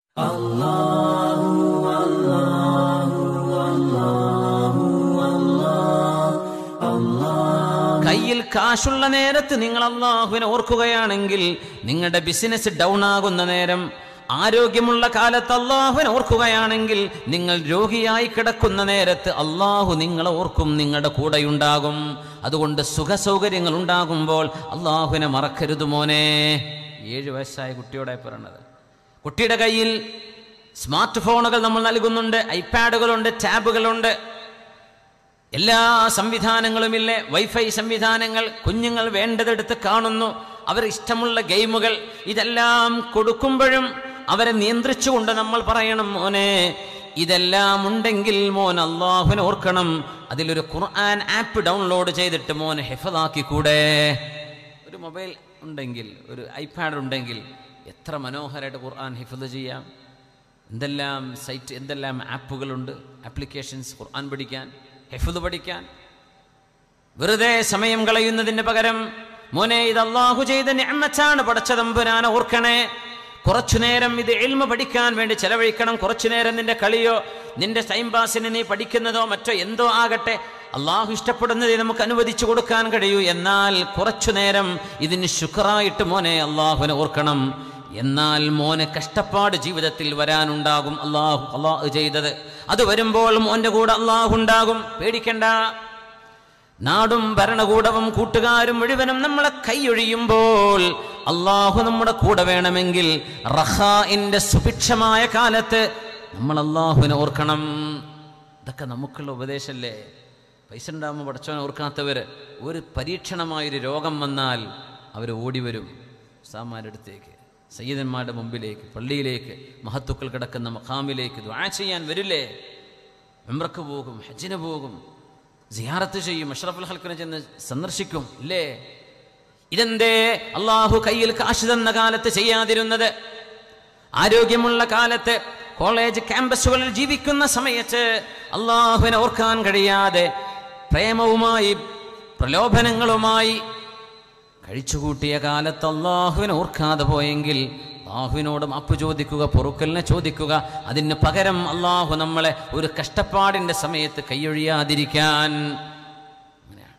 കയ്യിൽ കാശുള്ള നേരത്ത് നിങ്ങൾ അള്ളാഹുവിനെ ഓർക്കുകയാണെങ്കിൽ നിങ്ങളുടെ ബിസിനസ് ഡൗൺ ആകുന്ന നേരം ആരോഗ്യമുള്ള കാലത്ത് അള്ളാഹുവിനെ ഓർക്കുകയാണെങ്കിൽ നിങ്ങൾ രോഗിയായി കിടക്കുന്ന നേരത്ത് അള്ളാഹു നിങ്ങളെ ഓർക്കും നിങ്ങളുടെ കൂടെയുണ്ടാകും അതുകൊണ്ട് സുഖ സൗകര്യങ്ങൾ ഉണ്ടാകുമ്പോൾ അള്ളാഹുവിനെ മറക്കരുത് മോനെ ഏഴ് വയസ്സായ കുട്ടിയോടെ പറയണത് കുട്ടിയുടെ കയ്യിൽ സ്മാർട്ട് ഫോണുകൾ നമ്മൾ നൽകുന്നുണ്ട് ഐപാഡുകളുണ്ട് ടാബുകളുണ്ട് എല്ലാ സംവിധാനങ്ങളുമില്ലേ വൈഫൈ സംവിധാനങ്ങൾ കുഞ്ഞുങ്ങൾ വേണ്ടതെടുത്ത് കാണുന്നു അവർ ഇഷ്ടമുള്ള ഗെയിമുകൾ ഇതെല്ലാം കൊടുക്കുമ്പോഴും അവരെ നിയന്ത്രിച്ചുകൊണ്ട് നമ്മൾ പറയണം മോനെ ഇതെല്ലാം ഉണ്ടെങ്കിൽ മോൻ അള്ളാഹുവിനെ ഓർക്കണം അതിലൊരു ഖുർആൻ ആപ്പ് ഡൗൺലോഡ് ചെയ്തിട്ട് മോൻ ഹെഫതാക്കി കൂടെ ഒരു മൊബൈൽ ഉണ്ടെങ്കിൽ ഒരു ഐപാഡ് ഉണ്ടെങ്കിൽ എത്ര മനോഹരമായിട്ട് ഖുർആൻ ഹിഫദ് ചെയ്യാം എന്തെല്ലാം സൈറ്റ് എന്തെല്ലാം ആപ്പുകളുണ്ട് ആപ്ലിക്കേഷൻസ് ഖുർആൻ പഠിക്കാൻ ഹെഫുദ് പഠിക്കാൻ വെറുതെ സമയം കളയുന്നതിന് പകരം മോനെ ഇത് അള്ളാഹു ചെയ്ത ഞമ്മച്ചാണ് പടച്ചതമ്പുരാനെ ഓർക്കണേ കുറച്ചു നേരം ഇത് എൽമ പഠിക്കാൻ വേണ്ടി ചെലവഴിക്കണം കുറച്ചു നേരം നിന്റെ കളിയോ നിന്റെ ടൈം പാസിന് നീ പഠിക്കുന്നതോ മറ്റോ എന്തോ ആകട്ടെ അള്ളാഹു ഇഷ്ടപ്പെടുന്നത് നമുക്ക് അനുവദിച്ചു കൊടുക്കാൻ കഴിയൂ എന്നാൽ കുറച്ചു നേരം ഇതിന് ശുക്രായിട്ട് മോനെ അള്ളാഹുവിനെ ഓർക്കണം എന്നാൽ മോന് കഷ്ടപ്പാട് ജീവിതത്തിൽ വരാനുണ്ടാകും അള്ളാഹു അള്ളാഹു ചെയ്തത് അത് വരുമ്പോൾ മോന്റെ കൂടെ അള്ളാഹു ഉണ്ടാകും പേടിക്കണ്ട നാടും ഭരണകൂടവും കൂട്ടുകാരും മുഴുവനും നമ്മളെ കൈയൊഴിയുമ്പോൾ അള്ളാഹു നമ്മുടെ കൂടെ വേണമെങ്കിൽ റഹാഇന്റെ സുഭിക്ഷമായ കാലത്ത് നമ്മൾ അള്ളാഹുവിനെ ഓർക്കണം ഇതൊക്കെ നമുക്കുള്ള ഉപദേശമല്ലേ പൈസ ഉണ്ടാകുമ്പോൾ പഠിച്ചവനെ ഓർക്കാത്തവർ ഒരു പരീക്ഷണമായൊരു രോഗം വന്നാൽ അവർ ഓടി വരും സാമാരുടെ അടുത്തേക്ക് സയ്യിദന്മാരുടെ മുമ്പിലേക്ക് പള്ളിയിലേക്ക് മഹത്തുക്കൾ കിടക്കുന്ന മഖാമിലേക്ക് ദ്വാ ചെയ്യാൻ വരില്ലേ മെമ്രക്ക് പോകും ഹജ്ജിന് പോകും സിയാറത്ത് ചെയ്യും അഷ്റഫുൽ ഹൽക്കിനെ ചെന്ന് സന്ദർശിക്കും ഇല്ലേ ഇതെന്തേ അള്ളാഹു കയ്യിൽ കാശ് തന്ന കാലത്ത് ചെയ്യാതിരുന്നത് ആരോഗ്യമുള്ള കാലത്ത് കോളേജ് ക്യാമ്പസുകളിൽ ജീവിക്കുന്ന സമയത്ത് അള്ളാഹുവിനെ ഓർക്കാൻ കഴിയാതെ പ്രേമവുമായി പ്രലോഭനങ്ങളുമായി കഴിച്ചുകൂട്ടിയ കാലത്ത് അള്ളാഹുവിനെ ഓർക്കാതെ പോയെങ്കിൽ അള്ളാഹുവിനോട് മാപ്പ് ചോദിക്കുക പൊറുക്കലിനെ ചോദിക്കുക അതിന് പകരം അള്ളാഹു നമ്മളെ ഒരു കഷ്ടപ്പാടിൻ്റെ സമയത്ത് കൈയൊഴിയാതിരിക്കാൻ അങ്ങനെയാണ്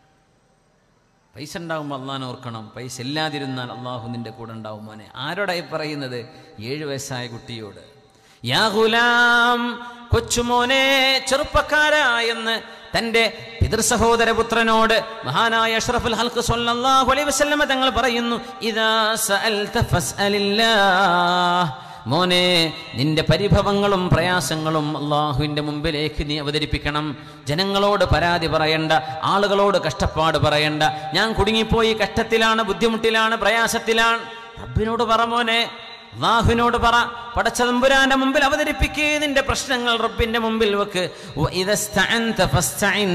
പൈസ ഉണ്ടാകുമ്പോൾ അള്ളാഹിനെ ഓർക്കണം പൈസ ഇല്ലാതിരുന്നാൽ അള്ളാഹു നിന്റെ കൂടെ ഉണ്ടാവും മോനെ ആരോടായി പറയുന്നത് ഏഴു വയസ്സായ കുട്ടിയോട് യാ ഗുലാം കൊച്ചുമോനെ ചെറുപ്പക്കാരാ എന്ന് തന്റെ പിതൃസഹോദര പുത്രനോട് മഹാനായ അഷ്റഫുൽ ഹൽക്ക് സ്വല്ലല്ലാഹു അലൈഹി വസല്ലമ തങ്ങൾ പറയുന്നു ഇദാ സഅൽത ഫസ്അലില്ലാഹ് മോനെ നിന്റെ പരിഭവങ്ങളും പ്രയാസങ്ങളും അള്ളാഹുവിൻ്റെ മുമ്പിലേക്ക് നീ അവതരിപ്പിക്കണം ജനങ്ങളോട് പരാതി പറയണ്ട ആളുകളോട് കഷ്ടപ്പാട് പറയണ്ട ഞാൻ കുടുങ്ങിപ്പോയി കഷ്ടത്തിലാണ് ബുദ്ധിമുട്ടിലാണ് പ്രയാസത്തിലാണ് റബ്ബിനോട് പറ മോനെ അള്ളാഹുവിനോട് പറ പടച്ചതമ്പുരാന്റെ മുമ്പിൽ അവതരിപ്പിക്കേ നിന്റെ പ്രശ്നങ്ങൾ റബ്ബിന്റെ മുമ്പിൽ വെക്ക് വഇദസ്തഅൻത ഫസ്തഇൻ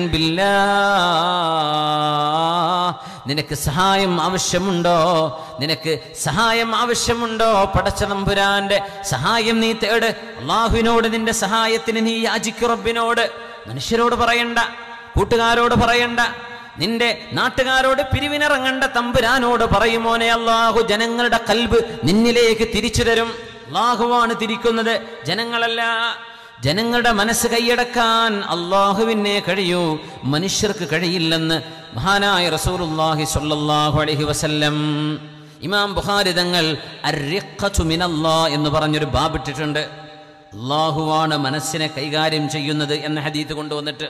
ബില്ലാഹ് നിനക്ക് സഹായം ആവശ്യമുണ്ടോ നിനക്ക് സഹായം ആവശ്യമുണ്ടോ പടച്ചതമ്പുരാന്റെ സഹായം നീ തേട് അള്ളാഹുവിനോട് നിന്റെ സഹായത്തിന് നീ യാചിക്കു റബ്ബിനോട് മനുഷ്യരോട് പറയണ്ട കൂട്ടുകാരോട് പറയണ്ട നിന്റെ നാട്ടുകാരോട് പിരിവിനിറങ്ങണ്ട തമ്പുരാനോട് പറയുമോനെ അള്ളാഹു ജനങ്ങളുടെ കൽബ് നിന്നിലേക്ക് തിരിച്ചു തരും അള്ളാഹുവാണ് തിരിക്കുന്നത് ജനങ്ങളല്ല ജനങ്ങളുടെ മനസ്സ് കൈയടക്കാൻ അള്ളാഹുവിനെ കഴിയൂ മനുഷ്യർക്ക് കഴിയില്ലെന്ന് മഹാനായ റസൂലുള്ളാഹി സ്വല്ലല്ലാഹു അലൈഹി വസല്ലം ഇമാം ബുഖാരി തങ്ങൾ അർരിഖത്തു മിനല്ലാ എന്ന് പറഞ്ഞൊരു ബാബിട്ടിട്ടുണ്ട് അള്ളാഹുവാണ് മനസ്സിനെ കൈകാര്യം ചെയ്യുന്നത് എന്ന ഹദീത്ത് കൊണ്ടുവന്നിട്ട്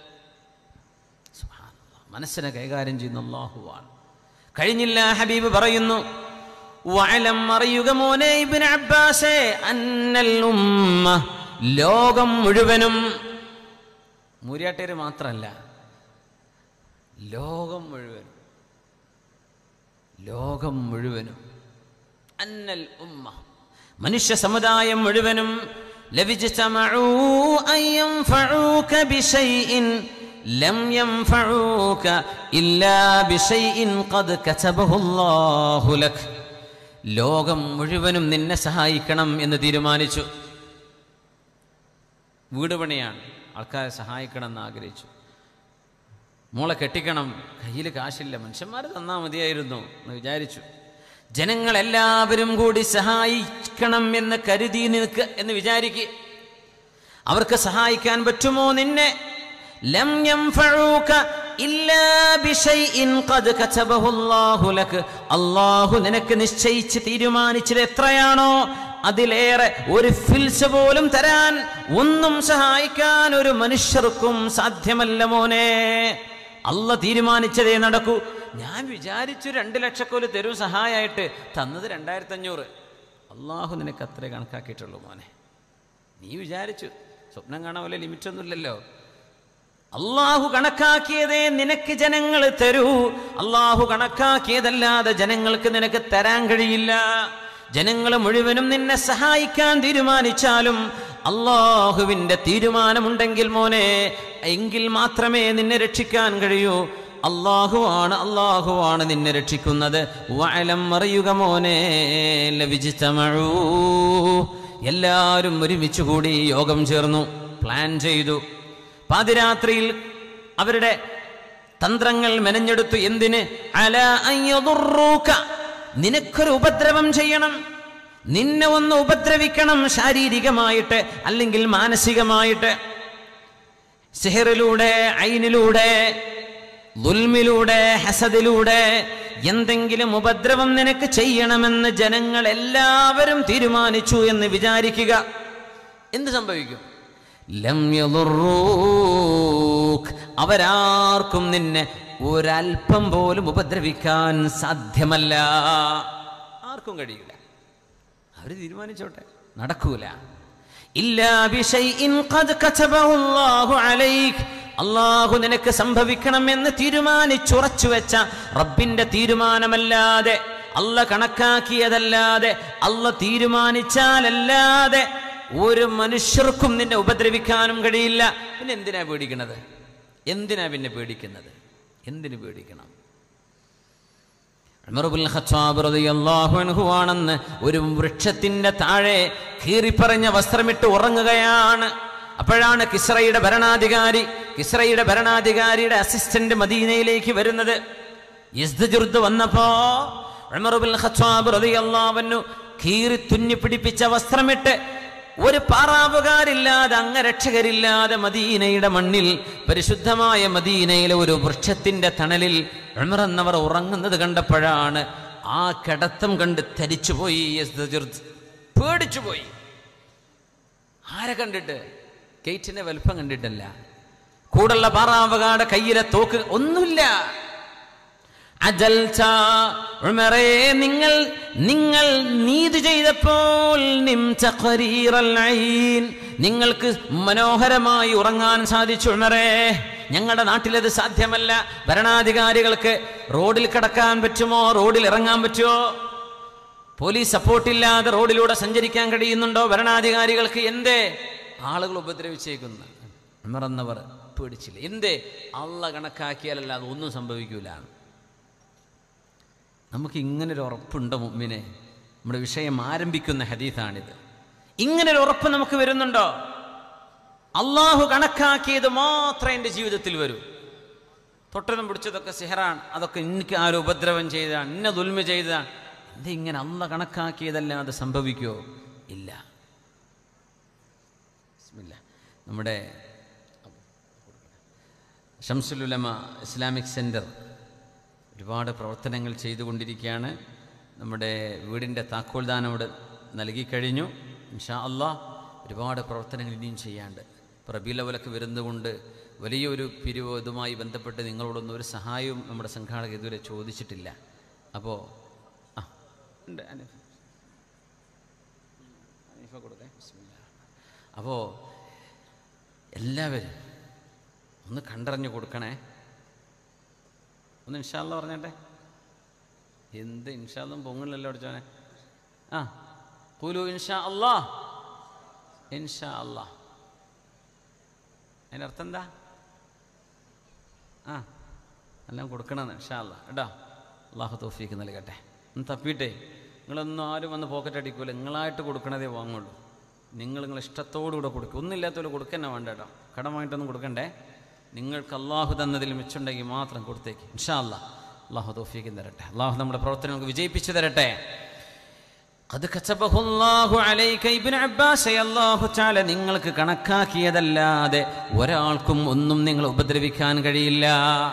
മനസ്സിനെ കൈകാര്യം ചെയ്യുന്ന അള്ളാഹുവാണ് കഴിഞ്ഞില്ല ഹബീബ് പറയുന്നു വഅലം അറിയുക മോനെ ഇബ്നു അബ്ബാസേ അന്നൽ ഉമ്മ ലോകം മുഴുവനും മൂര്യാട്ടേര് മാത്രമല്ല ലോകം മുഴുവനും ലോകം മുഴുവനും അന്നൽ ഉമ്മ മനുഷ്യ സമുദായം മുഴുവനും ലവിജ്തമഊ അൻ യൻഫഊക ബിശൈഇൻ ലം യൻഫഊക ഇല്ലാ ബിശൈഇൻ ഖദ് കതബഹു അല്ലാഹു ലക് ലോകം മുഴുവനും നിന്നെ സഹായിക്കണം എന്ന് തീരുമാനിച്ചു വീട് പണിയാണ് ആൾക്കാരെ സഹായിക്കണം എന്ന് ആഗ്രഹിച്ചു മോളെ കെട്ടിക്കണം കയ്യിൽ കാശില്ല മനുഷ്യന്മാർ തന്നാൽ മതിയായിരുന്നു എന്ന് വിചാരിച്ചു ജനങ്ങളെല്ലാവരും കൂടി സഹായിക്കണം എന്ന് കരുതി നിൽക്ക് എന്ന് വിചാരിക്കുക അവർക്ക് സഹായിക്കാൻ പറ്റുമോ നിന്നെ ലം യൻഫഊക ഇല്ലാ ബിശൈഇൻ ഖദ് കതബഹു അല്ലാഹു ലക അല്ലാഹു നിനക്ക് നിശ്ചയിച്ച് തീരുമാനിച്ചത് എത്രയാണോ അതിലേറെ ഒരു ഫിൽസ് പോലും തരാൻ ഒന്നും സഹായിക്കാൻ ഒരു മനുഷ്യർക്കും സാധ്യമല്ല മോനെ അല്ല തീരുമാനിച്ചതേ നടക്കൂ ഞാൻ വിചാരിച്ചു രണ്ട് ലക്ഷക്കോല് തരൂ സഹായമായിട്ട് തന്നത് രണ്ടായിരത്തി അഞ്ഞൂറ് അള്ളാഹു നിനക്ക് അത്രേ കണക്കാക്കിയിട്ടുള്ളൂ മോനെ നീ വിചാരിച്ചു സ്വപ്നം കാണാൻ വല്ല ലിമിറ്റൊന്നുമില്ലല്ലോ അള്ളാഹു കണക്കാക്കിയതേ നിനക്ക് ജനങ്ങൾ തരൂ അള്ളാഹു കണക്കാക്കിയതല്ലാതെ ജനങ്ങൾക്ക് നിനക്ക് തരാൻ കഴിയില്ല ജനങ്ങൾ മുഴുവനും നിന്നെ സഹായിക്കാൻ തീരുമാനിച്ചാലും അള്ളാഹുവിന്റെ തീരുമാനമുണ്ടെങ്കിൽ മോനെ എങ്കിൽ മാത്രമേ നിന്നെ രക്ഷിക്കാൻ കഴിയൂ അള്ളാഹുവാണ് അള്ളാഹുവാണ് നിന്നെ രക്ഷിക്കുന്നത് വഅലം അറിയുക മോനെ ലവിജിത്തമഴൂ എല്ലാവരും ഒരുമിച്ച് കൂടി യോഗം ചേർന്നു പ്ലാൻ ചെയ്തു പാതിരാത്രിയിൽ അവരുടെ തന്ത്രങ്ങൾ മെനഞ്ഞെടുത്തു എന്തിന് അല അയ്യതുറൂക്ക നിനക്കൊരു ഉപദ്രവം ചെയ്യണം നിന്നെ ഒന്ന് ഉപദ്രവിക്കണം ശാരീരികമായിട്ട് അല്ലെങ്കിൽ മാനസികമായിട്ട് സിഹറിലൂടെ ഐനിലൂടെ ദുൽമിലൂടെ ഹസദിലൂടെ എന്തെങ്കിലും ഉപദ്രവം നിനക്ക് ചെയ്യണമെന്ന് ജനങ്ങൾ എല്ലാവരും തീരുമാനിച്ചു എന്ന് വിചാരിക്കുക എന്ത് സംഭവിക്കും ലം യദുറൂക്ക് അവരാർക്കും നിന്നെ ഒരൽപ്പം പോലും ഉപദ്രവിക്കാൻ സാധ്യമല്ല ആർക്കും കഴിയില്ല അവർ തീരുമാനിച്ചോട്ടെ നടക്കൂല ഇല്ലാ ബിശൈഇൻ ഖദ് കതബഹു അല്ലാഹു അലൈക് അള്ളാഹു നിനക്ക് സംഭവിക്കണമെന്ന് തീരുമാനിച്ചുറച്ചു വെച്ച റബ്ബിന്റെ തീരുമാനമല്ലാതെ അല്ല കണക്കാക്കിയതല്ലാതെ അല്ല തീരുമാനിച്ചാലല്ലാതെ ഒരു മനുഷ്യർക്കും നിന്നെ ഉപദ്രവിക്കാനും കഴിയില്ല പിന്നെ എന്തിനാ പേടിക്കണത് എന്തിനാ പിന്നെ പേടിക്കുന്നത് എന്തിനു പേടിക്കണം ഉമറുബുൽ ഖത്താബ് റളിയല്ലാഹു അൻഹു ആണെന്ന് ഒരു വൃക്ഷത്തിന്റെ താഴെ കീറിപ്പറഞ്ഞ വസ്ത്രമിട്ട് ഉറങ്ങുകയാണ് അപ്പോഴാണ് കിസ്രയുടെ ഭരണാധികാരി കിസ്രയുടെ ഭരണാധികാരിയുടെ അസിസ്റ്റന്റ് മദീനയിലേക്ക് വരുന്നത് യസ്ദജുർദ് വന്നപ്പോ ഉമറുബുൽ ഖത്താബ് റളിയല്ലാഹു അൻഹു കീറി തുന്നി പിടിപ്പിച്ച വസ്ത്രമിട്ട് ഒരു പാറാവുകാരില്ലാതെ അംഗരക്ഷകരില്ലാതെ മദീനയുടെ മണ്ണിൽ പരിശുദ്ധമായ മദീനയിലെ ഒരു വൃക്ഷത്തിന്റെ തണലിൽ ഉമർ എന്നവർ ഉറങ്ങുന്നത് കണ്ടപ്പോഴാണ് ആ കിടത്തം കണ്ട് തരിച്ചുപോയി യസ്ദജുർദ്. പേടിച്ചുപോയി ആരെ കണ്ടിട്ട് ഗേറ്റിന്റെ വലുപ്പം കണ്ടിട്ടല്ല കൂടുള്ള പാറാവുകാട് കയ്യിലെ തോക്ക് ഒന്നുമില്ല അജൽച്ച ഉമറേ നിങ്ങൾ നിങ്ങൾ നീതി ചെയ്തപ്പോൾ നിംത ഖരീറൽ ഐൻ. നിങ്ങൾക്ക് മനോഹരമായി ഉറങ്ങാൻ സാധിച്ചു ഉമറേ ഞങ്ങളുടെ നാട്ടിലത് സാധ്യമല്ല ഭരണാധികാരികൾക്ക് റോഡിൽ കിടക്കാൻ പറ്റുമോ റോഡിൽ ഇറങ്ങാൻ പറ്റുമോ പോലീസ് സപ്പോർട്ടില്ലാതെ റോഡിലൂടെ സഞ്ചരിക്കാൻ കഴിയുന്നുണ്ടോ ഭരണാധികാരികൾക്ക് എന്തേ ആളുകൾ ഉപദ്രവിച്ചേക്കുന്നു ഉമറന്നവർ പേടിച്ചില്ല എന്തേ അള്ള കണക്കാക്കിയാലല്ലാതെ ഒന്നും സംഭവിക്കൂല നമുക്ക് ഇങ്ങനെ ഒരു ഉറപ്പുണ്ടോ മുമ്പിനെ നമ്മുടെ വിഷയം ആരംഭിക്കുന്ന ഹദീഥാണിത് ഇങ്ങനെ ഒരു ഉറപ്പ് നമുക്ക് വരുന്നുണ്ടോ അള്ളാഹു കണക്കാക്കിയത് മാത്രമേ എൻ്റെ ജീവിതത്തിൽ വരൂ തൊട്ടതും പിടിച്ചതൊക്കെ സിഹറാണ് അതൊക്കെ എനിക്ക് ആരും ഉപദ്രവം ചെയ്തതാണ് ഇന്ന ദുൽമ ചെയ്തതാണ് ഇത് ഇങ്ങനെ അല്ല കണക്കാക്കിയതല്ലാതെ സംഭവിക്കുമോ ഇല്ല ബിസ്മില്ല. നമ്മുടെ ഷംസുലുലമ ഇസ്ലാമിക് സെൻറ്റർ ഒരുപാട് പ്രവർത്തനങ്ങൾ ചെയ്തുകൊണ്ടിരിക്കുകയാണ് നമ്മുടെ വീടിൻ്റെ താക്കോൽദാനം ഇവിടെ നൽകിക്കഴിഞ്ഞു ഇൻഷാ അള്ളാ ഒരുപാട് പ്രവർത്തനങ്ങൾ ഇനിയും ചെയ്യാണ്ട് ഇപ്പോൾ റബീലവലക്ക് വരുന്നതുകൊണ്ട് വലിയൊരു പിരിവ് ഇതുമായി ബന്ധപ്പെട്ട് നിങ്ങളോടൊന്നും ഒരു സഹായവും നമ്മുടെ സംഘാടകർ ഇതുവരെ ചോദിച്ചിട്ടില്ല അപ്പോൾ ആ ഉണ്ട് അനീഫ. അനീഫ കൊടുക്കേ ബിസ്മില്ലാ. അപ്പോൾ എല്ലാവരും ഒന്ന് കണ്ടറിഞ്ഞു കൊടുക്കണേ ഒന്ന് ഇൻഷാല്ല പറഞ്ഞേട്ടെ എന്ത് ഇൻഷാല്ലും പൊങ്ങില്ലല്ലോ അടിച്ചോനെ ആ കുലു ഇൻഷാ അല്ലാ ഇൻഷാ അല്ലാ അതിനർത്ഥം എന്താ ആ എല്ലാം കൊടുക്കണമെന്ന് ഇൻഷാ അല്ലാ കേട്ടോ അള്ളാഹു തോഫീക്ക് നൽകട്ടെ ഒന്ന് തപ്പിയിട്ടേ നിങ്ങളൊന്നും ആരും വന്ന് പോക്കറ്റ് അടിക്കൂല നിങ്ങളായിട്ട് കൊടുക്കണതേ വാങ്ങുള്ളൂ നിങ്ങൾ നിങ്ങൾ ഇഷ്ടത്തോടുകൂടെ കൊടുക്കും ഒന്നില്ലാത്തവരെ കൊടുക്കന്നെ വേണ്ട കേട്ടോ കടമായിട്ടൊന്നും കൊടുക്കണ്ടേ നിങ്ങൾക്ക് അള്ളാഹു തന്നതിൽ മിച്ചുണ്ടെങ്കിൽ മാത്രം കൊടുത്തേക്ക് ഇൻഷാ അല്ലാ അള്ളാഹു തോഫിക്ക് തരട്ടെ അള്ളാഹു നമ്മുടെ പ്രവർത്തനങ്ങൾക്ക് വിജയിപ്പിച്ചു തരട്ടെ അത് കച്ചബഹുല്ലാഹു അലൈക ഇബ്നു അബ്ബാസ് അല്ലാഹു തആല നിങ്ങൾക്ക് കണക്കാക്കിയതല്ലാതെ ഒരാൾക്കും ഒന്നും നിങ്ങൾ ഉപദ്രവിക്കാൻ കഴിയില്ല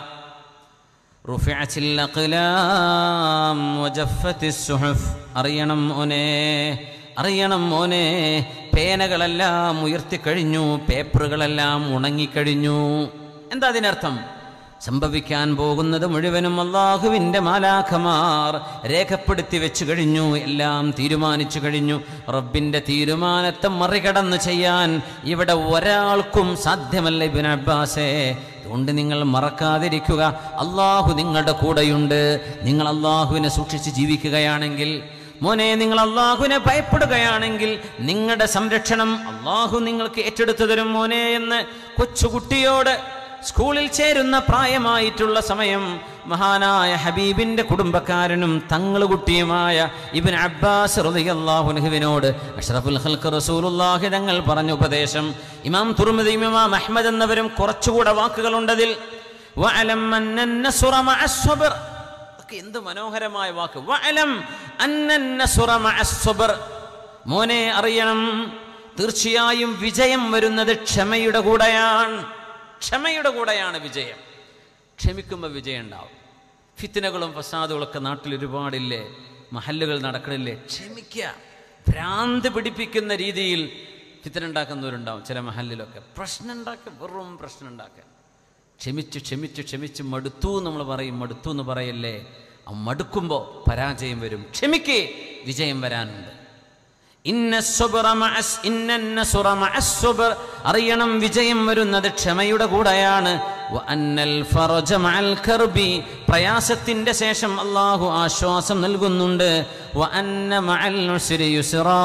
റുഫിഅത്തിൽ അഖ്ലാം വജഫത്തിസ് സുഹഫ് അറിയണം മോനെ അറിയണം മോനെ പേനകളെല്ലാം ഉയർത്തിക്കഴിഞ്ഞു പേപ്പറുകളെല്ലാം ഉണങ്ങിക്കഴിഞ്ഞു എന്താ അതിനർത്ഥം സംഭവിക്കാൻ പോകുന്നത് മുഴുവനും അള്ളാഹുവിൻ്റെ മാലാഖമാർ രേഖപ്പെടുത്തി വെച്ചു കഴിഞ്ഞു എല്ലാം തീരുമാനിച്ചു കഴിഞ്ഞു റബ്ബിൻ്റെ തീരുമാനത്തെ മറികടന്ന് ചെയ്യാൻ ഇവിടെ ഒരാൾക്കും സാധ്യമല്ല ഇബിൻ അബ്ബാസേ അതുകൊണ്ട് നിങ്ങൾ മറക്കാതിരിക്കുക അള്ളാഹു നിങ്ങളുടെ കൂടെയുണ്ട് നിങ്ങൾ അള്ളാഹുവിനെ സൂക്ഷിച്ച് ജീവിക്കുകയാണെങ്കിൽ മോനെ നിങ്ങൾ അള്ളാഹുവിനെ ഭയപ്പെടുകയാണെങ്കിൽ നിങ്ങളുടെ സംരക്ഷണം അള്ളാഹു നിങ്ങൾക്ക് ഏറ്റെടുത്തു തരും മോനെ എന്ന് കൊച്ചുകുട്ടിയോട് സ്കൂളിൽ ചേരുന്ന പ്രായമായിട്ടുള്ള സമയം മഹാനായ ഹബീബിന്റെ കുടുംബക്കാരനും തങ്ങളുകുട്ടിയുമായ ഇബിൻ അബ്ബാസ് റളിയല്ലാഹുവിനോട് അഷ്റഫുൽ ഖൽഖ് റസൂലുള്ളാഹി തങ്ങൾ പറഞ്ഞ ഉപദേശം ഇമാം തുർമിദി ഇമാം അഹ്മദ് എന്നവരും കുറച്ചുകൂടെ വാക്കുകളുണ്ടതിൽ വഅലം അന്നൻ നസ്റ മഅസ്സബ്ർ ഒക്കെ എന്ത് മനോഹരമായ വാക്ക് വഅലം അന്നൻ നസ്റ മഅസ്സബ്ർ മോനെ അറിയണം തീർച്ചയായും വിജയം വരുന്നത് ക്ഷമയുടെ കൂടെയാണ് ക്ഷമയുടെ കൂടെയാണ് വിജയം ക്ഷമിക്കുമ്പോൾ വിജയം ഉണ്ടാവും ഫിത്തിനകളും ഫസാദുകളൊക്കെ നാട്ടിൽ ഒരുപാടില്ലേ മഹല്ലുകൾ നടക്കണില്ലേ ക്ഷമിക്കുക ഭ്രാന്ത് പിടിപ്പിക്കുന്ന രീതിയിൽ ഫിത്തിന ഉണ്ടാക്കുന്നവരുണ്ടാവും ചില മഹല്ലിലൊക്കെ പ്രശ്നം ഉണ്ടാക്കുക വെറും പ്രശ്നം ഉണ്ടാക്കുക ക്ഷമിച്ച് ക്ഷമിച്ച് ക്ഷമിച്ച് മടുത്തു നമ്മൾ പറയും മടുത്തു എന്ന് പറയല്ലേ ആ മടുക്കുമ്പോൾ പരാജയം വരും ക്ഷമിക്കേ വിജയം വരാനുണ്ട് ഇന്ന സുബ്ര മഅസ് ഇന്ന നസുറ മഅസ്സുബ്ർ അറിയണം വിജയം വരുന്നത് ക്ഷമയുടെ കൂടെയാണ് വ അന്നൽ ഫറജ മഅൽ കർബി പ്രയാസത്തിന്റെ ശേഷം അല്ലാഹു ആശ്വാസം നൽകുന്നുണ്ട് വ അന്ന മഅൽ ഉസ്രി യുസ്റാ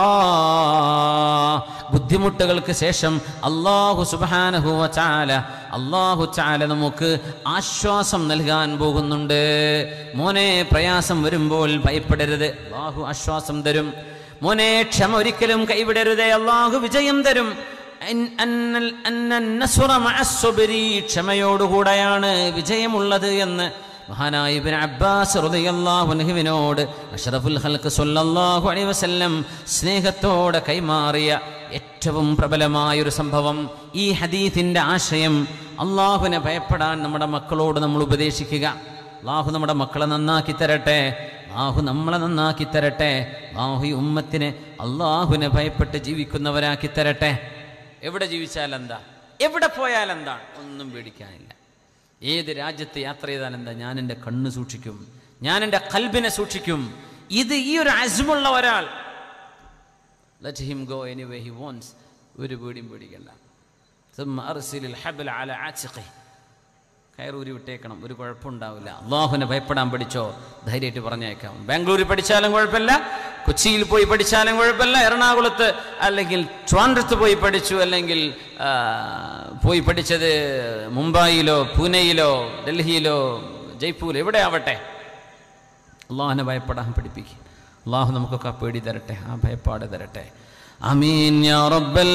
ബുദ്ധിമുട്ടുകൾക്ക് ശേഷം അല്ലാഹു സുബ്ഹാനഹു വ തആല അല്ലാഹു തആല നമുക്ക് ആശ്വാസം നൽകാൻ പോകുന്നുണ്ട് മോനെ പ്രയാസം വരുമ്പോൾ ഭയപ്പെടരുത് അല്ലാഹു ആശ്വാസം തരും മോനെ ക്ഷമ ഒരിക്കലും കൈവിടരുതേ അള്ളാഹു വിജയം തരും അൻ- അന്നൽ- അന്നൻ നസ്റ മഅസ്സുബ്രി. ക്ഷമയോടുകൂടെയാണ് വിജയമുള്ളത് എന്ന് മഹാനായ ഇബ്നു അബ്ബാസ് റളിയല്ലാഹു അൻഹുവിനോട് അഷ്റഫുൽ ഖൽഖ് സ്വല്ലല്ലാഹു അലൈഹി വസല്ലം സ്നേഹത്തോടെ കൈമാറിയ ഏറ്റവും പ്രബലമായ ഒരു സംഭവം ഈ ഹദീസിന്റെ ആശയം അള്ളാഹുവിനെ ഭയപ്പെടാൻ നമ്മുടെ മക്കളോട് നമ്മൾ ഉപദേശിക്കുക അള്ളാഹു നമ്മുടെ മക്കളെ നന്നാക്കി തരട്ടെ അള്ളാഹു നമ്മളെ നന്നാക്കി തരട്ടെ അള്ളാഹു ഈ ഉമ്മത്തിനെ അള്ളാഹുവിനെ ഭയപ്പെട്ട് ജീവിക്കുന്നവരാക്കി തരട്ടെ എവിടെ ജീവിച്ചാൽ എന്താ എവിടെ പോയാൽ എന്താണ് ഒന്നും പേടിക്കാനില്ല ഏത് രാജ്യത്ത് യാത്ര ചെയ്താൽ എന്താ ഞാൻ എൻ്റെ കണ്ണ് സൂക്ഷിക്കും ഞാൻ എൻ്റെ കൽബിനെ സൂക്ഷിക്കും ഇത് ഈ ഒരു അസ്മുള്ള ഒരാൾ let him go anyway he won't ഒരു പേടിയും പേടിക്കണ്ട ثم أرسل الحبل على عاتقه കയറൂരി വിട്ടേക്കണം ഒരു കുഴപ്പമുണ്ടാവില്ല അള്ളാഹുവിനെ ഭയപ്പെടാൻ പഠിച്ചോ ധൈര്യമായിട്ട് പറഞ്ഞേക്കാം ബാംഗ്ലൂരിൽ പഠിച്ചാലും കുഴപ്പമില്ല കൊച്ചിയിൽ പോയി പഠിച്ചാലും കുഴപ്പമില്ല എറണാകുളത്ത് അല്ലെങ്കിൽ ട്രിവാൻഡ്രത്ത് പോയി പഠിച്ചു അല്ലെങ്കിൽ ആ, പോയി പഠിച്ചത് മുംബൈയിലോ പൂനെയിലോ ഡൽഹിയിലോ ജയ്പൂരിലോ എവിടെ ആവട്ടെ അള്ളാഹുവിനെ ഭയപ്പെടാൻ പഠിപ്പിക്കുക അള്ളാഹു നമുക്കൊക്കെ ആ പേടി തരട്ടെ ആ ഭയപ്പാട് തരട്ടെ അമീൻ യാ റബ്ബൽ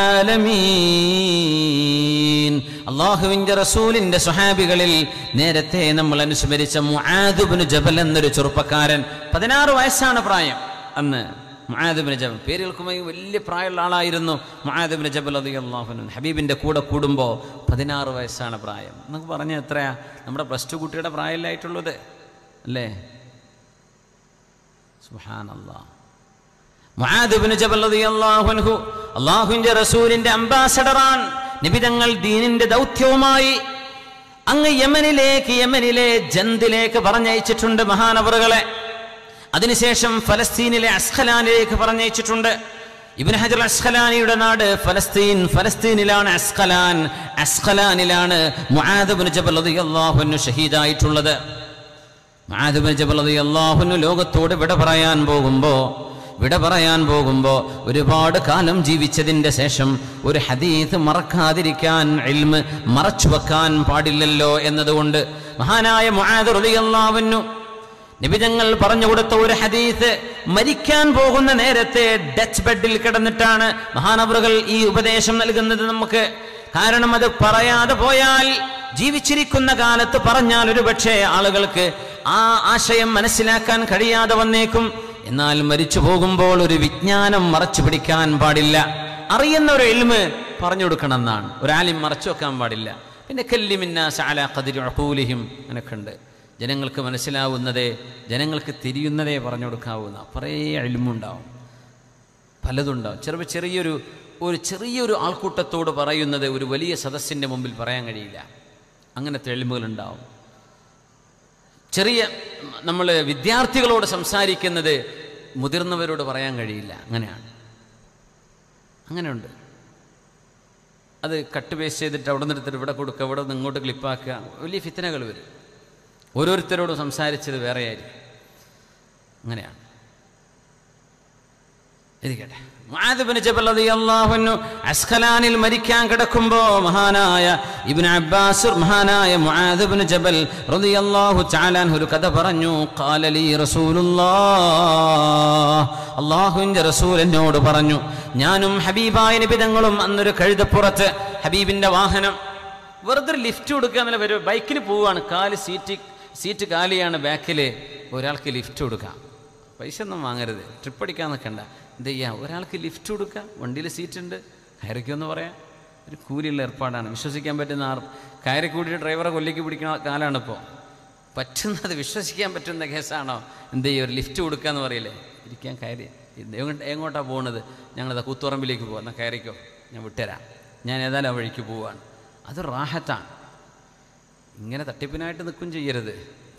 ആലമീൻ അള്ളാഹുവിൻ്റെ റസൂലിൻ്റെ സ്വഹാബികളിൽ നേരത്തെ നമ്മൾ അനുസ്മരിച്ച മുആദുബ്നു ജബൽ എന്നൊരു ചെറുപ്പക്കാരൻ പതിനാറ് വയസ്സാണ് പ്രായം അന്ന് മുആദുബ്നു ജബൽ പേര് കേൾക്കുമ്പോൾ വലിയ പ്രായമുള്ള ആളായിരുന്നു മുആദുബ്നു ജബൽ റളിയല്ലാഹു അൻഹു ഹബീബിൻ്റെ കൂടെ കൂടുമ്പോൾ പതിനാറ് വയസ്സാണ് പ്രായം എന്നൊക്കെ പറഞ്ഞാൽ എത്രയാ നമ്മുടെ പ്ലസ് ടു കുട്ടിയുടെ പ്രായമല്ലായിട്ടുള്ളത് അല്ലേ സുബ്ഹാനല്ലാഹ് മുആദുബ്നു ജബൽ റളിയല്ലാഹു അൻഹു അല്ലാഹുവിന്റെ റസൂലിന്റെ അംബാസഡറാണ് നിബിതങ്ങൾ ദീനിന്റെ ദൗത്യവുമായി അങ്ങ് യമനിലേക്ക് യമനിലെ ജന്തിലേക്ക് പറഞ്ഞയച്ചിട്ടുണ്ട് മഹാനവറുകളെ അതിനുശേഷം ഫലസ്തീനിലെ അസ്ഖലാനിലേക്ക് പറഞ്ഞയച്ചിട്ടുണ്ട് ഇബ്നു ഹജർ അസ്ഖലാനിയുടെ നാട് ഫലസ്തീൻ ഫലസ്തീനിലാണ് അസ്ഖലാൻ അസ്ഖലാനിലാണ് മുആദുബ്നു ജബൽ റളിയല്ലാഹു അൻഹു ഷഹീദായിട്ടുള്ളത് മഹാദുബ ജബൽ അള്ളാഹുനു ലോകത്തോട് വിട പറയാൻ പോകുമ്പോ വിട പറയാൻ പോകുമ്പോ ഒരുപാട് കാലം ജീവിച്ചതിന്റെ ശേഷം ഒരു ഹദീത്ത് മറക്കാതിരിക്കാൻ ഇൽമ് മറച്ചു വെക്കാൻ പാടില്ലല്ലോ എന്നതുകൊണ്ട് മഹാനായ മുആദുറിയല്ലാവുന്നു നിബിതങ്ങൾ പറഞ്ഞു കൊടുത്ത ഒരു ഹദീസ് മരിക്കാൻ പോകുന്ന നേരത്തെ ഡച്ച് ബെഡിൽ കിടന്നിട്ടാണ് മഹാനവറുകൾ ഈ ഉപദേശം നൽകുന്നത് നമുക്ക് കാരണം അത് പറയാതെ പോയാൽ ജീവിച്ചിരിക്കുന്ന കാലത്ത് പറഞ്ഞാൽ ഒരു പക്ഷേ ആളുകൾക്ക് ആ ആശയം മനസ്സിലാക്കാൻ കഴിയാതെ വന്നേക്കും എന്നാൽ മരിച്ചു പോകുമ്പോൾ ഒരു വിജ്ഞാനം മറച്ചു പിടിക്കാൻ പാടില്ല അറിയുന്ന ഒരു എൽമ് പറഞ്ഞു കൊടുക്കണം എന്നാണ് ഒരാലും മറച്ചു വെക്കാൻ പാടില്ല പിന്നെ കല്ലിമിന്നാസൂലിഹിം അങ്ങനെയൊക്കെ ഉണ്ട് ജനങ്ങൾക്ക് മനസ്സിലാവുന്നതേ ജനങ്ങൾക്ക് തിരിയുന്നതേ പറഞ്ഞു കൊടുക്കാവുന്ന കുറേ എൽമുണ്ടാവും പലതുണ്ടാവും ചിലപ്പോൾ ചെറിയൊരു ഒരു ചെറിയൊരു ആൾക്കൂട്ടത്തോട് പറയുന്നത് ഒരു വലിയ സദസ്സിൻ്റെ മുമ്പിൽ പറയാൻ കഴിയില്ല അങ്ങനത്തെ എളിമുകളുണ്ടാവും ചെറിയ നമ്മൾ വിദ്യാർത്ഥികളോട് സംസാരിക്കുന്നത് മുതിർന്നവരോട് പറയാൻ കഴിയില്ല അങ്ങനെയാണ് അങ്ങനെയുണ്ട് അത് കട്ട് പേസ്റ്റ് ചെയ്തിട്ട് അവിടെ നിന്ന് എടുത്തിട്ട് ഇവിടെ കൊടുക്കുക ഇവിടെ നിന്ന് ഇങ്ങോട്ട് ക്ലിപ്പാക്കുക വലിയ ഫിത്തനകൾ വരും ഓരോരുത്തരോടും സംസാരിച്ചത് വേറെയായിരിക്കും അങ്ങനെയാണ് ഇരിക്കട്ടെ മുആദ് ജബൽ റളിയല്ലാഹു അൻഹു അസ്ഖലാനിൽ മരിക്കാൻ കിടക്കുമ്പോ മഹാനായ ഇബ്നു അബ്ബാസ് മഹാനായ മുആദ് ഇബ്നു ജബൽ റളിയല്ലാഹു തആല അൻഹു ഒരു കഥ പറഞ്ഞു ഖാല ലീ റസൂലുള്ളാഹ് അല്ലാഹുവിന്റെ റസൂൽ എന്നോട് പറഞ്ഞു ഞാനും ഹബീബായ നബി തങ്ങളും അന്നൊരു കഴുതപ്പുറത്ത് ഹബീബിന്റെ വാഹനം വെറുതെ ഒരു ലിഫ്റ്റ് കൊടുക്കുക എന്നുള്ള വരും ബൈക്കിൽ പോവുകയാണ് കാല് സീറ്റ് സീറ്റ് കാലിയാണ് ബാക്കിൽ ഒരാൾക്ക് ലിഫ്റ്റ് കൊടുക്കാം പൈസ ഒന്നും വാങ്ങരുത് ട്രിപ്പ് അടിക്കാൻ നിൽക്കണ്ട എന്ത് ചെയ്യാം ഒരാൾക്ക് ലിഫ്റ്റ് കൊടുക്കുക വണ്ടിയിൽ സീറ്റ് ഉണ്ട് കയറിക്കുമെന്ന് പറയാം ഒരു കൂലിയുള്ള ഏർപ്പാടാണ് വിശ്വസിക്കാൻ പറ്റുന്ന ആർ കയറി കൂടി ഡ്രൈവറെ കൊല്ലിക്ക് പിടിക്കുന്ന കാലാണ് ഇപ്പോൾ പറ്റുന്നത് വിശ്വസിക്കാൻ പറ്റുന്ന കേസാണോ എന്ത് ചെയ്യും ഒരു ലിഫ്റ്റ് കൊടുക്കുക എന്ന് പറയില്ലേ ഇരിക്കാൻ കയറി ഇത് എങ്ങോട്ട് എങ്ങോട്ടാണ് പോകുന്നത് ഞങ്ങളത് കൂത്തുറമ്പിലേക്ക് പോകാം എന്നാൽ കയറിക്കോ ഞാൻ വിട്ടുതരാം ഞാൻ ഏതായാലും ആ വഴിക്ക് പോവാണ് അത് റാഹത്താണ് ഇങ്ങനെ തട്ടിപ്പിനായിട്ട് നിൽക്കും ചെയ്യരുത്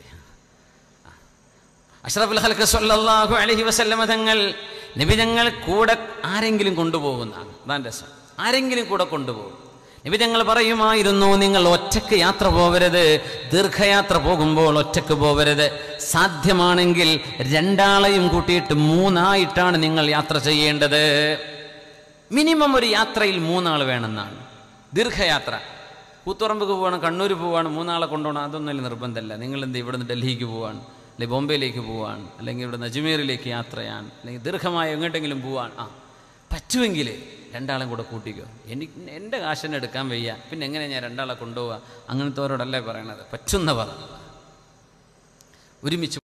അഷ്റഫുൽ ഹൽക്ക് സല്ലല്ലാഹു അലൈഹി വസല്ലമ തങ്ങൾ നബി തങ്ങൾ കൂടെ ആരെങ്കിലും കൊണ്ടുപോകുന്നതാണ് അതാണ് രസം ആരെങ്കിലും കൂടെ കൊണ്ടുപോകും നബി തങ്ങൾ പറയുമായിരുന്നു നിങ്ങൾ ഒറ്റക്ക് യാത്ര പോവരുത് ദീർഘയാത്ര പോകുമ്പോൾ ഒറ്റക്ക് പോവരുത് സാധ്യമാണെങ്കിൽ രണ്ടാളെയും കൂട്ടിയിട്ട് മൂന്നായിട്ടാണ് നിങ്ങൾ യാത്ര ചെയ്യേണ്ടത് മിനിമം ഒരു യാത്രയിൽ മൂന്നാൾ വേണമെന്നാണ് ദീർഘയാത്ര കൂത്തുറമ്പക്ക് പോവാണ് കണ്ണൂർ പോവാണ് മൂന്നാളെ കൊണ്ടുപോകണം അതൊന്നും നിർബന്ധമല്ല നിങ്ങൾ എന്ത് ഇവിടുന്ന് ഡൽഹിക്ക് പോവാണ് അല്ലെങ്കിൽ ബോംബെയിലേക്ക് പോവാൻ അല്ലെങ്കിൽ ഇവിടെ അജ്മീറിലേക്ക് യാത്ര ചെയ്യാൻ അല്ലെങ്കിൽ ദീർഘമായ എങ്ങോട്ടെങ്കിലും പോവാൻ ആ പറ്റുമെങ്കിൽ രണ്ടാളും കൂടെ കൂട്ടിക്കോ എനിക്ക് എൻ്റെ കാശിനെ എടുക്കാൻ വയ്യ പിന്നെ എങ്ങനെ ഞാൻ രണ്ടാളെ കൊണ്ടുപോവുക അങ്ങനത്തെ അവരോടല്ലേ പറയണത് പറ്റുന്ന പറ ഒരുമിച്ച്